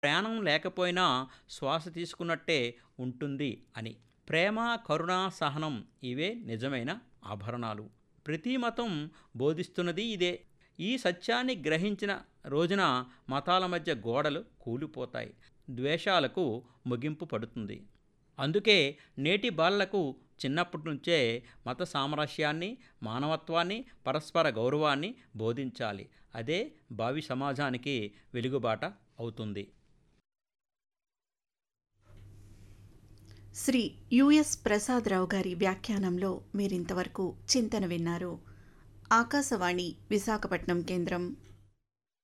ప్రయాణం లేకపోయినా శ్వాస తీసుకున్నట్టే ఉంటుంది అని ప్రేమ కరుణ సహనం ఇవే నిజమైన ఆభరణాలు ప్రతి మతం బోధిస్తున్నది ఇదే ఈ సత్యాన్ని గ్రహించిన రోజున మతాల మధ్య గోడలు కూలిపోతాయి ద్వేషాలకు ముగింపు పడుతుంది అందుకే నేటి బాలలకు చిన్నప్పటి నుంచే మత సామరస్యాన్ని మానవత్వాన్ని పరస్పర గౌరవాన్ని బోధించాలి అదే భావి సమాజానికి వెలుగుబాట అవుతుంది శ్రీ యుఎస్ ప్రసాదరావు గారి వ్యాఖ్యానంలో మీరింతవరకు చింతన విన్నారు ఆకాశవాణి విశాఖపట్నం కేంద్రం